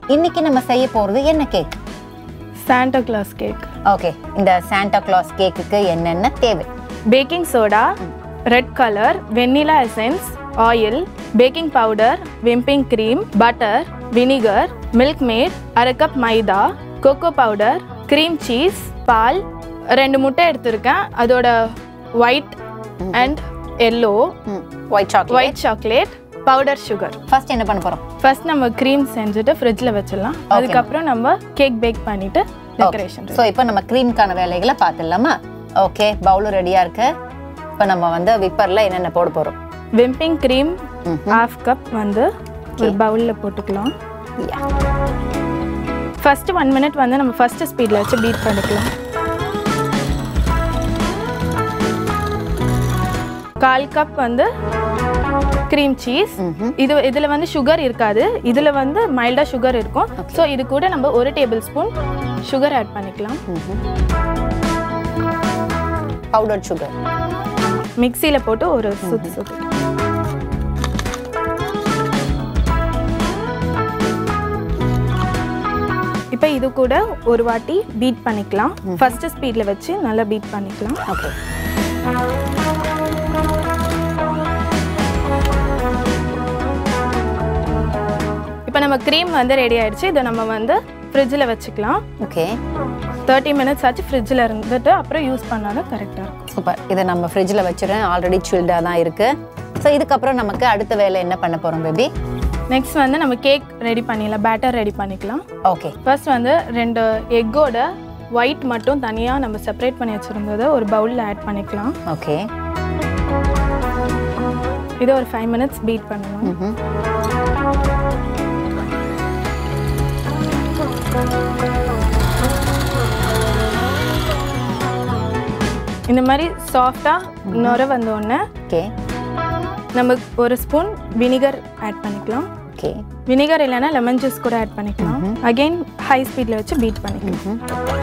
இன்னைக்கு நம்ம செய்ய போகிறது என்ன cake Santa Claus cake okay இந்த சாண்டா கிளாஸ் கேக்குக்கு என்னென்ன தேவை baking soda red colour vanilla essence oil baking powder விம்பிங் cream butter vinegar Milkmaid அரை கப் மைதா கோகோ பவுடர் க்ரீம் சீஸ் பால் ரெண்டு முட்டை எடுத்திருக்கேன் அதோட white and yellow white chocolate white chocolate powder sugar first என்ன பண்ண போகிறோம் ஃபர்ஸ்ட் நம்ம க்ரீம் செஞ்சுட்டு ஃப்ரிட்ஜில் வச்சிடலாம் அதுக்கப்புறம் நம்ம கேக் பேக் பண்ணிட்டு டெக்கரேஷன் ஸோ இப்போ நம்ம க்ரீம்க்கான வேலைகளை பார்த்துடலாமா ஓகே பவுலும் ரெடியாக இருக்கு இப்போ நம்ம வந்து விப்பரில் என்னென்ன போட போகிறோம் விம்பிங் க்ரீம் ஹாஃப் கப் வந்து ஒரு பவுலில் போட்டுக்கலாம் ஃபர்ஸ்ட் ஒன் மினிட் வந்து நம்ம ஃபர்ஸ்ட் ஸ்பீடில் வச்சு பீட் பண்ணிக்கலாம் கால் கப் வந்து க்ரீம் சீஸ் இது இதில் வந்து சுகர் இருக்காது இதில் வந்து மைல்டாக சுகர் இருக்கும் ஸோ இது கூட நம்ம ஒரு டேபிள் ஸ்பூன் சுகர் ஆட் பண்ணிக்கலாம் பவுடர் சுகர் மிக்சியில் போட்டு ஒரு சுத்து சுத்து இப்போ இது கூட ஒரு வாட்டி பீட் பண்ணிக்கலாம் ஃபர்ஸ்ட் ஸ்பீடில் வச்சு நல்லா பீட் பண்ணிக்கலாம் ஓகே இப்போ நம்ம க்ரீம் வந்து ரெடி ஆயிடுச்சு இதை நம்ம வந்து ஃப்ரிட்ஜில் வச்சுக்கலாம் ஓகே தேர்ட்டி மினிட்ஸ் ஆச்சு ஃப்ரிட்ஜில் இருந்துட்டு அப்புறம் யூஸ் பண்ணாலும் கரெக்டாக இருக்கும் சூப்பர் இதை நம்ம ஃப்ரிட்ஜில் வச்சுருவேன் ஆல்ரெடி சில்டாக தான் இருக்குது ஸோ இதுக்கப்புறம் நமக்கு அடுத்த வேலை என்ன பண்ண போகிறோம் பேபி நெக்ஸ்ட் வந்து நம்ம கேக் ரெடி பண்ணிடலாம் பேட்டர் ரெடி பண்ணிக்கலாம் ஓகே ஃபர்ஸ்ட் வந்து ரெண்டு எக்கோட ஒயிட் மட்டும் தனியாக நம்ம செப்பரேட் பண்ணி வச்சுருந்ததை ஒரு பவுலில் ஆட் பண்ணிக்கலாம் ஓகே இதை ஒரு ஃபைவ் மினிட்ஸ் பீட் பண்ணணும் இந்த மாதிரி சாஃப்டாக நுர வந்த உடனே ஓகே நம்ம ஒரு ஸ்பூன் வினிகர் ஆட் பண்ணிக்கலாம் ஓகே வினிகர் இல்லைன்னா லெமன் ஜூஸ் கூட ஆட் பண்ணிக்கலாம் அகைன் ஹை ஸ்பீடில் வச்சு பீட் பண்ணிக்கலாம்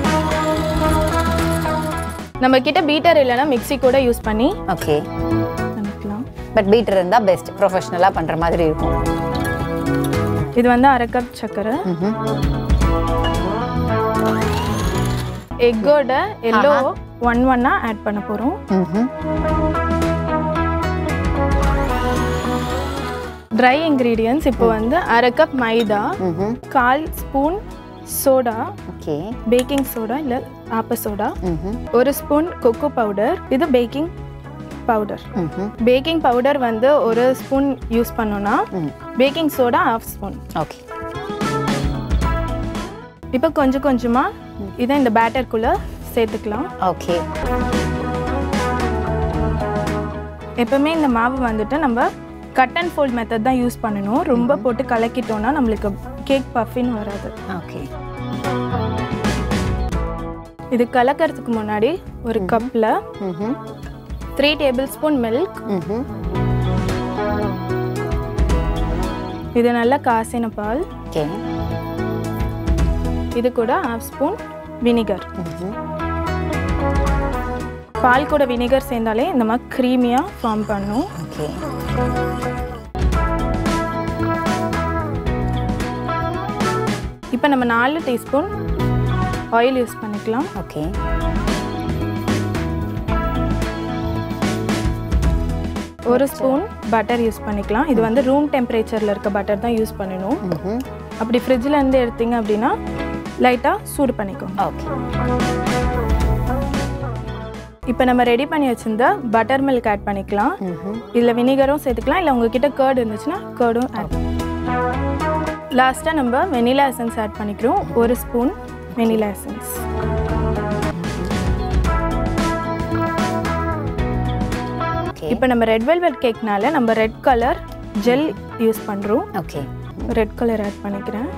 நம்ம கிட்ட பீட்டர் இல்லைன்னா மிக்ஸி கூட யூஸ் பண்ணி ஓகே பண்ணிக்கலாம் பட் பீட்டர் இருந்தால் பெஸ்ட் ப்ரொஃபஷ்னலாக பண்ணுற மாதிரி இருக்கும் இது வந்து அரை கப் சர்க்கரை எக்கோட எல்லோ ஒன் ஒன்னா ஆட் பண்ண போகிறோம் ம்ஹும். ட்ரை இன்க்ரீடியன்ஸ் இப்போ வந்து அரை கப் மைதா ம்ஹும். கால் spoon soda okay baking soda இல்லை ஆப்ப சோடா ம்ஹும். ஒரு ஸ்பூன் கொக்கோ பவுடர் இது பேக்கிங் பவுடர் ம்ஹும். பேக்கிங் பவுடர் வந்து ஒரு ஸ்பூன் யூஸ் பண்ணோன்னா ம். Baking soda half spoon okay இப்போ கொஞ்சம் கொஞ்சமாக இதை இந்த பேட்டருக்குள்ளே சேர்த்துக்கலாம் ஓகே எப்பவுமே இந்த மாவு வந்துட்டு நம்ம கட் அண்ட் ஃபோல்ட் மெத்தட் தான் யூஸ் பண்ணணும் ரொம்ப போட்டு கலக்கிட்டோம்னா நம்மளுக்கு கேக் பஃபின் வராது ஓகே இது கலக்கிறதுக்கு முன்னாடி ஒரு கப்பில் ம்ஹும். த்ரீ டேபிள் ஸ்பூன் மில்க் ம்ஹும். இது நல்லா காசின பால் ஓகே இது கூட ஹாஃப் ஸ்பூன் வினிகர் ம்ஹும். பால் கூட வினிகர் சேர்ந்தாலே இந்த மாதிரி க்ரீமியாக ஃபார்ம் பண்ணும் ஓகே இப்போ நம்ம நாலு டீஸ்பூன் ஆயில் யூஸ் பண்ணிக்கலாம் ஓகே ஒரு ஸ்பூன் பட்டர் யூஸ் பண்ணிக்கலாம் இது வந்து ரூம் டெம்பரேச்சரில் இருக்க பட்டர் தான் யூஸ் பண்ணணும் ம்ஹும். அப்படி ஃப்ரிட்ஜில் இருந்து எடுத்தீங்க அப்படின்னா லைட்டாக சூடு பண்ணிக்கோங்க ஓகே இப்போ நம்ம ரெடி பண்ணி வச்சிருந்த பட்டர் மில்க் ஆட் பண்ணிக்கலாம் ம்ஹும். இதில் வினிகரும் சேர்த்துக்கலாம் இல்லை உங்ககிட்ட கேர்டு இருந்துச்சுன்னா கேர்டும் ஆட் லாஸ்ட்டாக நம்ம வெனிலா எசன்ஸ் ஆட் பண்ணிக்கிறோம் ஒரு ஸ்பூன் வெனிலா எசன்ஸ் ஓகே இப்போ நம்ம ரெட் வெல்வெட் கேக்னால நம்ம ரெட் கலர் ஜெல் யூஸ் பண்ணுறோம் ஓகே ரெட் கலர் ஆட் பண்ணிக்கிறேன்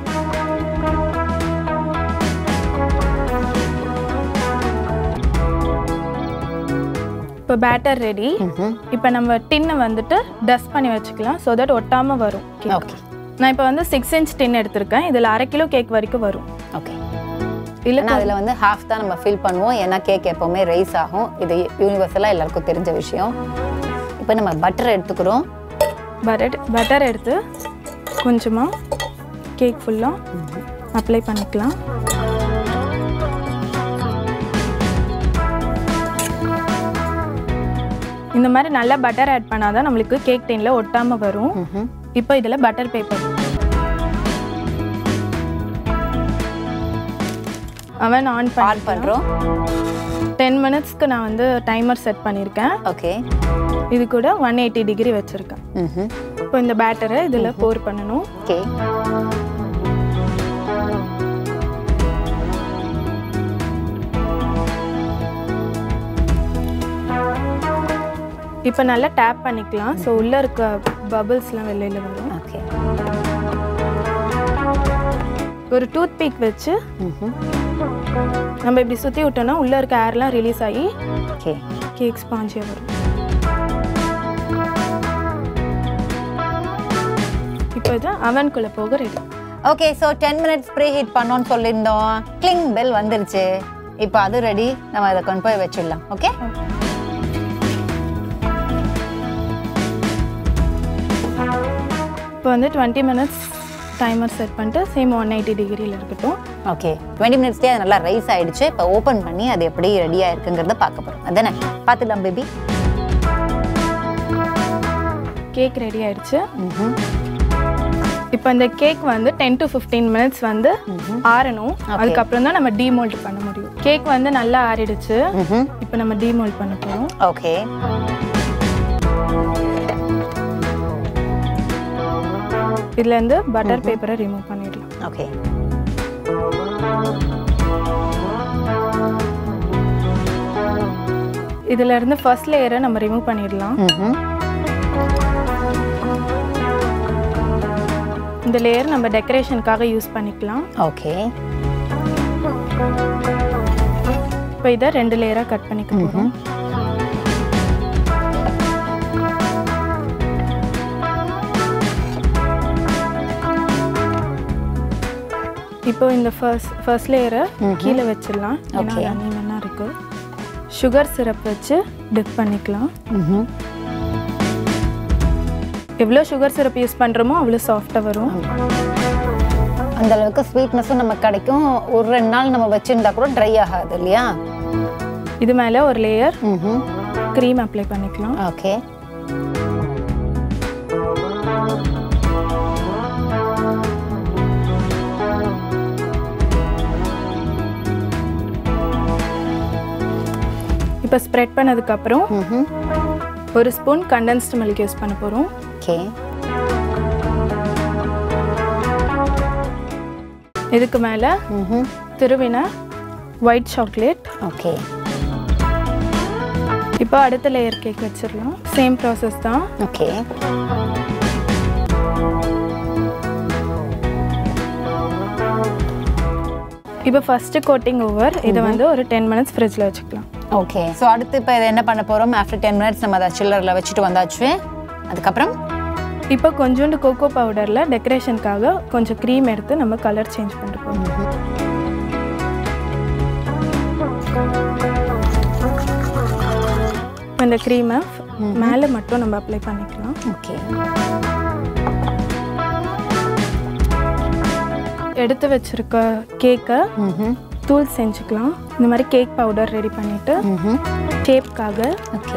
இப்போ பேட்டர் ரெடி ம்ஹும். இப்போ நம்ம டின்னை வந்துட்டு டஸ்ட் பண்ணி வச்சுக்கலாம் ஸோ தட் ஒட்டாமல் வரும் cake. ஓகே நான் இப்போ வந்து சிக்ஸ் இன்ச் டின் எடுத்திருக்கேன் இதில் அரை கிலோ கேக் வரைக்கும் வரும் ஓகே இல்லை ஏன்னா அதில் வந்து ஹாஃப் தான் நம்ம ஃபில் பண்ணுவோம் ஏன்னா கேக் எப்போவுமே ரைஸ் ஆகும் இது யூனிவர்சலாக எல்லாருக்கும் தெரிஞ்ச விஷயம் இப்போ நம்ம பட்டர் எடுத்துக்கிறோம் பட்டர் பட்டர் எடுத்து கொஞ்சமாக கேக் ஃபுல்லாக அப்ளை பண்ணிக்கலாம் இந்த மாதிரி நல்லா பட்டர் ஆட் பண்ணாதான் நம்மளுக்கு கேக் டென்ல ஒட்டாம வரும் ம்ஹும். இப்போ இதில் butter paper oven on on பண்ணி பண்றோம் டென் மினிட்ஸ்க்கு நான் வந்து டைமர் செட் பண்ணியிருக்கேன் ஓகே இது கூட ஒன் எயிட்டி டிகிரி வச்சுருக்கேன் ம்ஹும். இப்போ இந்த பேட்டரை இதில் போர் பண்ணணும் ஓகே இப்போ நல்லா டேப் பண்ணிக்கலாம் ஸோ உள்ளே இருக்க பபிள்ஸ்லாம் வெளியில் வரும் ஓகே ஒரு டூத் பிக் வச்சு ம்ஹும். நம்ம இப்படி சுற்றி விட்டோம்னா உள்ளே இருக்க ஏர்லாம் ரிலீஸ் ஆகி ஓகே கேக் ஸ்பாஞ்சியாக வரும் இப்போ இது அவனுக்குள்ளே போக ready okay so ten minutes preheat பண்ணோம்னு சொல்லியிருந்தோம் கிளிங் பெல் வந்துருச்சு இப்போ அது ரெடி நம்ம அதை கொண்டு போய் வச்சிடலாம் ஓகே இப்போ வந்து டுவெண்ட்டி மினிட்ஸ் டைமர் செட் பண்ணிட்டு சேம் ஒன் எயிட்டி டிகிரியில் இருக்கட்டும் ஓகே டுவெண்ட்டி மினிட்ஸ்லேயே அது நல்லா ரைஸ் ஆயிடுச்சு இப்போ ஓப்பன் பண்ணி அது எப்படி ரெடி ஆயிருக்குங்கிறத பார்க்க போகிறோம் அதானே பார்த்துக்கலாம் பேபி கேக் ரெடி ஆயிடுச்சு இப்போ இந்த கேக் வந்து டென் டு ஃபிஃப்டீன் மினிட்ஸ் வந்து ஆறணும் அதுக்கப்புறம் தான் நம்ம டீமோல்ட் பண்ண முடியும் கேக் வந்து நல்லா ஆறிடுச்சு இப்போ நம்ம டீமோல்ட் பண்ண போகிறோம் ஓகே இதுலேருந்து பட்டர் பேப்பரை ரிமூவ் பண்ணிடலாம் ஓகே இதுல இருந்து ஃபர்ஸ்ட் லேயரை நம்ம ரிமூவ் பண்ணிடலாம் இந்த லேயர் நம்ம டெக்கரேஷனுக்காக யூஸ் பண்ணிக்கலாம் ஓகே இப்போ இதை ரெண்டு லேயராக கட் பண்ணிக்க போகிறோம் இப்போ இந்த ஃபர்ஸ்ட் ஃபர்ஸ்ட் லேயரை கீழே வச்சிடலாம் ஏன்னா Okay. அன்னிவனா இருக்கு சுகர் சிரப் வச்சு டிப் பண்ணிக்கலாம் எவ்வளோ சுகர் சிரப் யூஸ் பண்ணுறோமோ அவ்வளோ சாஃப்டாக வரும் அந்த அளவுக்கு ஸ்வீட்னஸும் நமக்கு கிடைக்கும் ஒரு ரெண்டு நாள் நம்ம வச்சிருந்தா கூட ட்ரை ஆகாது இல்லையா இது மேலே ஒரு லேயர் ம் க்ரீம் அப்ளை பண்ணிக்கலாம் ஓகே இப்போ ஸ்ப்ரெட் பண்ணதுக்கப்புறம் ம் ஒரு ஸ்பூன் கண்டென்ஸ்டு மில்க் யூஸ் பண்ண போகிறோம் ஓகே இதுக்கு மேலே ம் திருவின ஒயிட் சாக்லேட் ஓகே இப்போ அடுத்த லேயர் கேக் வச்சிடலாம் சேம் ப்ராசஸ் தான் ஓகே இப்போ ஃபஸ்ட்டு கோட்டிங் ஓவர் இதை வந்து ஒரு டென் மினிட்ஸ் ஃப்ரிட்ஜில் வச்சுக்கலாம் ஓகே ஸோ அடுத்து இப்போ இதை என்ன பண்ண போகிறோம் ஆஃப்டர் டென் மினிட்ஸ் நம்ம அதை சில்லரில் வச்சுட்டு வந்தாச்சு அதுக்கப்புறம் இப்போ கொஞ்சோண்டு கோகோ பவுடரில் டெக்கரேஷனுக்காக கொஞ்சம் க்ரீம் எடுத்து நம்ம கலர் சேஞ்ச் பண்ணிட்டு போகிறோம் இந்த க்ரீமை மேலே மட்டும் நம்ம அப்ளை பண்ணிக்கலாம் ஓகே எடுத்து வச்சிருக்க கேக்கை ம் தூள் செஞ்சுக்கலாம் இந்த மாதிரி கேக் பவுடர் ரெடி பண்ணிட்டு ம் ஷேப்காக ஓகே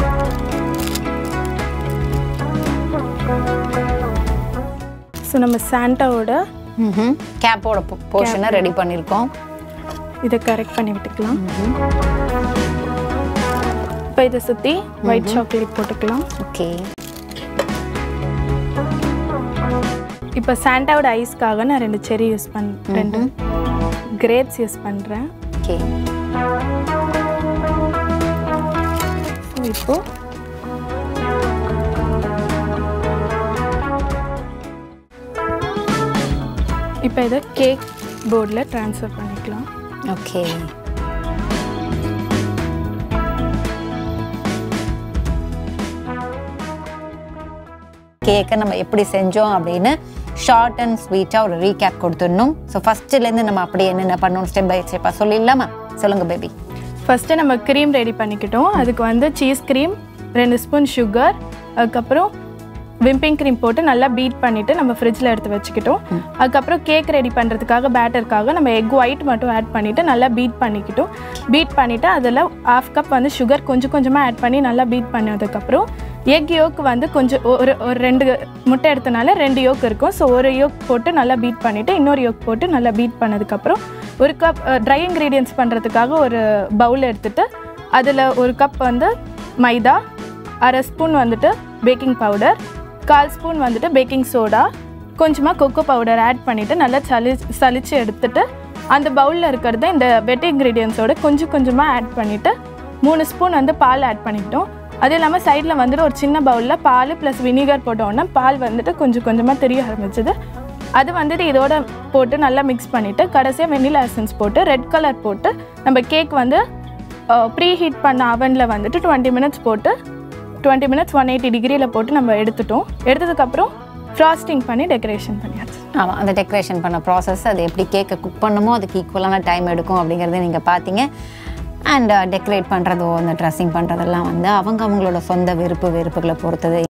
ஸோ நம்ம சாண்டாவோட ம் கேப்போட போர்ஷனை ரெடி பண்ணியிருக்கோம் இதை கரெக்ட் பண்ணி விட்டுக்கலாம் இப்போ இதை சுற்றி ஒயிட் சாக்லேட் போட்டுக்கலாம் ஓகே இப்போ சாண்டாவோட ஐஸ்க்காக நான் ரெண்டு செரி யூஸ் பண் ரெண்டு கிரேப்ஸ் யூஸ் பண்ணுறேன் ஓகே ஸோ இப்போ இப்போ இதை கேக் போர்டில் ட்ரான்ஸ்ஃபர் பண்ணிக்கலாம் ஓகே கேக்கை நம்ம எப்படி செஞ்சோம் அப்படின்னு ஷார்ட் அண்ட் ஸ்வீட்டாக ஒரு ரீகேப் கொடுத்துடணும் ஸோ ஃபஸ்ட்டுலேருந்து நம்ம அப்படி என்னென்ன பண்ணணும் ஸ்டெப் பை ஸ்டெப்பாக சொல்லிடலாமா சொல்லுங்க பேபி ஃபஸ்ட்டு நம்ம க்ரீம் ரெடி பண்ணிக்கிட்டோம் அதுக்கு வந்து சீஸ் க்ரீம் ரெண்டு ஸ்பூன் சுகர் அதுக்கப்புறம் விம்பிங் க்ரீம் போட்டு நல்லா பீட் பண்ணிவிட்டு நம்ம ஃப்ரிட்ஜில் எடுத்து வச்சுக்கிட்டோம் அதுக்கப்புறம் கேக் ரெடி பண்ணுறதுக்காக பேட்டருக்காக நம்ம எக் ஒயிட் மட்டும் ஆட் பண்ணிவிட்டு நல்லா பீட் பண்ணிக்கிட்டோம் பீட் பண்ணிவிட்டு அதில் ஹாஃப் கப் வந்து சுகர் கொஞ்சம் கொஞ்சமாக ஆட் பண்ணி நல்லா பீட் பண்ணதுக்கப்புறம் எக் யோக் வந்து கொஞ்சம் ஒரு ஒரு ரெண்டு முட்டை எடுத்தனால ரெண்டு யோக் இருக்கும் ஸோ ஒரு யோக் போட்டு நல்லா பீட் பண்ணிவிட்டு இன்னொரு யோக் போட்டு நல்லா பீட் பண்ணதுக்கப்புறம் ஒரு கப் ட்ரை இன்க்ரீடியன்ஸ் பண்ணுறதுக்காக ஒரு பவுல் எடுத்துட்டு அதில் ஒரு கப் வந்து மைதா அரை ஸ்பூன் வந்துட்டு பேக்கிங் பவுடர் கால் ஸ்பூன் வந்துட்டு பேக்கிங் சோடா கொஞ்சமாக கொக்கோ பவுடர் ஆட் பண்ணிவிட்டு நல்லா சளி சலிச்சு எடுத்துட்டு அந்த பவுலில் இருக்கிறத இந்த வெட் இன்க்ரீடியன்ஸோட கொஞ்சம் கொஞ்சமாக ஆட் பண்ணிவிட்டு மூணு ஸ்பூன் வந்து பால் ஆட் பண்ணிக்கிட்டோம் அது இல்லாமல் சைடில் வந்துட்டு ஒரு சின்ன பவுலில் பால் ப்ளஸ் வினிகர் போட்டோன்னா பால் வந்துட்டு கொஞ்சம் கொஞ்சமாக தெரிய ஆரம்பிச்சது அது வந்துட்டு இதோட போட்டு நல்லா மிக்ஸ் பண்ணிவிட்டு கடைசியாக வெண்ணிலா எசன்ஸ் போட்டு ரெட் கலர் போட்டு நம்ம கேக் வந்து ப்ரீ ஹீட் பண்ண அவனில் வந்துட்டு டுவெண்ட்டி மினிட்ஸ் போட்டு டுவெண்ட்டி மினிட்ஸ் ஒன் எயிட்டி டிகிரியில் போட்டு நம்ம எடுத்துட்டோம் எடுத்ததுக்கப்புறம் ஃப்ராஸ்டிங் பண்ணி டெக்கரேஷன் பண்ணியாச்சு ஆமாம் அந்த டெக்கரேஷன் பண்ண ப்ராசஸ் அது எப்படி கேக்கை குக் பண்ணுமோ அதுக்கு ஈக்குவலான டைம் எடுக்கும் அப்படிங்கிறத நீங்கள் பார்த்தீங்க அண்ட் டெக்கரேட் பண்ணுறதோ அந்த ட்ரெஸ்ஸிங் பண்ணுறதெல்லாம் வந்து அவங்க அவங்களோட சொந்த விருப்பு வெறுப்புகளை பொறுத்தது